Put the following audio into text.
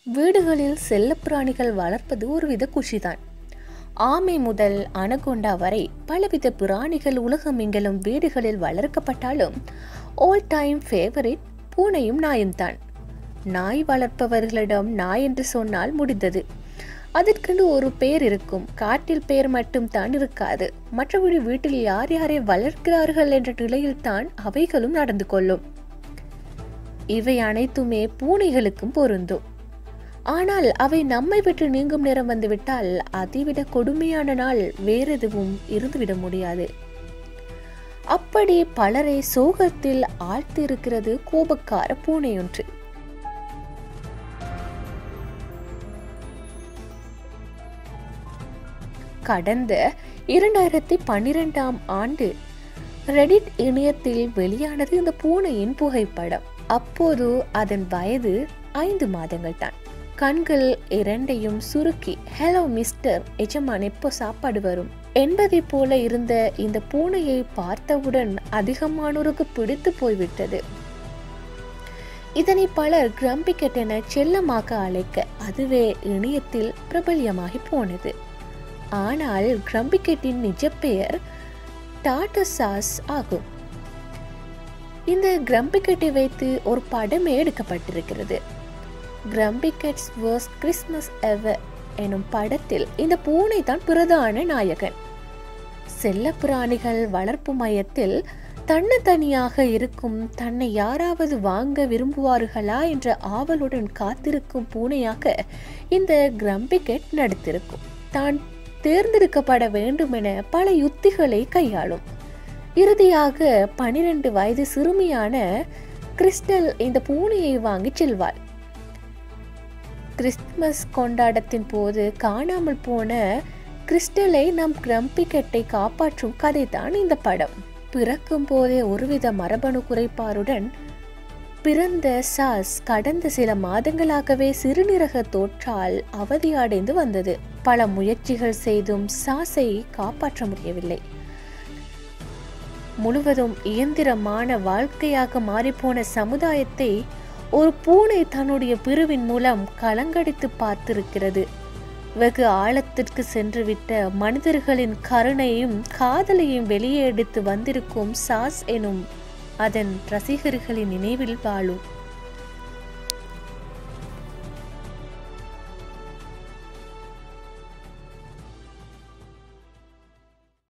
வீடுகளில் செல்லப்பிராணிகள் வளர்ப்பது ஒருவித குஷிதான் ஆமை முதல் அனகொண்டா வரை பலவித பிராணிகள் உலகமெங்கிலும் வீடுகளில் வளர்க்கப்பட்டாலும் ஆல் டைம் ஃபேவரிட் பூனையும் நாயும் தான் நாய் வளர்ப்பவர்களிடம் நாய் என்று சொன்னால் முடிந்தது அதற்கென்று ஒரு பேர் இருக்கும் காட்டில் பேர் மட்டும் தான் இருக்காது மற்றபடி வீட்டில் யார் யாரை வளர்க்கிறார்கள் என்ற நிலையில்தான் அவைகளும் நடந்து கொள்ளும் இவை அனைத்துமே பூனைகளுக்கும் பொருந்தும் ஆனால் அவை நம்மை விட்டு நீங்கும் நேரம் வந்துவிட்டால் அதைவிட கொடுமையான நாள் வேறெதுவும் இருந்துவிட முடியாது அப்படி பலரை சோகத்தில் ஆழ்த்தியிருக்கிறது கோபக்கார பூனையொன்று கடந்த இரண்டாயிரத்தி பன்னிரெண்டாம் ஆண்டு ரெடிட் இணையத்தில் வெளியானது இந்த பூனையின் புகைப்படம் அப்போது அதன் வயது ஐந்து மாதங்கள் தான் கண்கள் இரண்டையும் சுருக்கி ஹலோ மிஸ்டர் எஜமான் எப்போ சாப்பாடு வரும் என்பதை போல இருந்த இந்த பூனையை பார்த்தவுடன் அதிகமானோருக்கு பிடித்து போய்விட்டது இதனை பலர் கிரம்பிக்கெட் என செல்லமாக அழைக்க அதுவே இணையத்தில் பிரபல்யமாகி போனது ஆனால் கிரம்பிக்கெட்டின் நிஜ பெயர் டாட்டசாஸ் ஆகும் இந்த கிரம்பிக்கெட்டை வைத்து ஒரு படமே எடுக்கப்பட்டிருக்கிறது கிரம்பிக்கெட்ஸ் வேர்ஸ் கிறிஸ்மஸ் எவர் எனும் படத்தில் இந்த பூனை தான் பிரதான நாயகன் செல்ல பிராணிகள் வளர்ப்பு மையத்தில் தன்னந்தனியாக இருக்கும் தன்னை யாராவது வாங்க விரும்புவார்களா என்ற ஆவலுடன் காத்திருக்கும் பூனையாக இந்த கிரம்பிக்கெட் நடித்திருக்கும் தான் தேர்ந்தெடுக்கப்பட வேண்டும் என பல யுத்திகளை கையாளும் இறுதியாக பனிரெண்டு வயது சிறுமியான கிறிஸ்டல் இந்த பூனையை வாங்கி செல்வாள் கிறிஸ்துமஸ் கொண்டாட்டத்தின் போது காணாமல் போன கிறிஸ்டலை நம் கிரம்பிக்கெட்டை காப்பாற்றும் கதைதான் இந்த படம் பிறக்கும் போதே ஒருவித மரபணு குறைபாடுடன் பிறந்த சாஸ் கடந்த சில மாதங்களாகவே சிறுநீரக தோற்றால் அவதியடைந்து வந்தது பல முயற்சிகள் செய்தும் சாஸை காப்பாற்ற முடியவில்லை முழுவதும் இயந்திரமான வாழ்க்கையாக மாறிப்போன சமுதாயத்தை ஒரு பூனை தன்னுடைய பிரிவின் மூலம் கலங்கடித்து பார்த்திருக்கிறது வெகு ஆழத்திற்கு சென்றுவிட்ட மனிதர்களின் கருணையும் காதலையும் வெளியே எடுத்து வந்திருக்கும் சாஸ் எனும் அதன் ரசிகர்களின் நினைவில் வாழும்